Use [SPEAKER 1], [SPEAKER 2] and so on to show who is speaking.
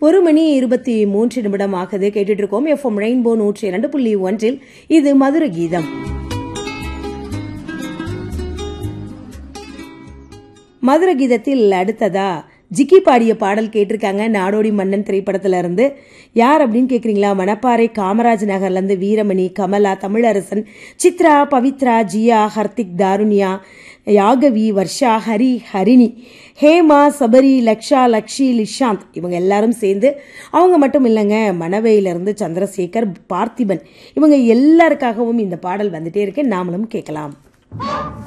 [SPEAKER 1] ஒரு மணி இருபத்தி மூன்று நிமிடம் ஆகுது கேட்டுட்டு இருக்கோம் எஃப்எம் ரெயின்போ நூற்றி இரண்டு புள்ளி ஒன்றில் இது மதுர கீதம் மதுர கீதத்தில் அடுத்ததா ஜிக்கி பாடிய பாடல் கேட்டிருக்காங்க நாடோடி மன்னன் திரைப்படத்துல இருந்து யார் அப்படின்னு கேக்குறீங்களா மணப்பாறை காமராஜ் நகர்ல இருந்து வீரமணி கமலா தமிழரசன் சித்ரா பவித்ரா ஜியா ஹர்திக் தாருண்யா யாகவி வர்ஷா ஹரி ஹரிணி ஹேமா சபரி லக்ஷா லக்ஷி லிஷாந்த் இவங்க எல்லாரும் சேர்ந்து அவங்க மட்டும் இல்லைங்க மணவையிலிருந்து சந்திரசேகர் பார்த்திபன் இவங்க எல்லாருக்காகவும் இந்த பாடல் வந்துட்டே இருக்கு நாமளும் கேட்கலாம்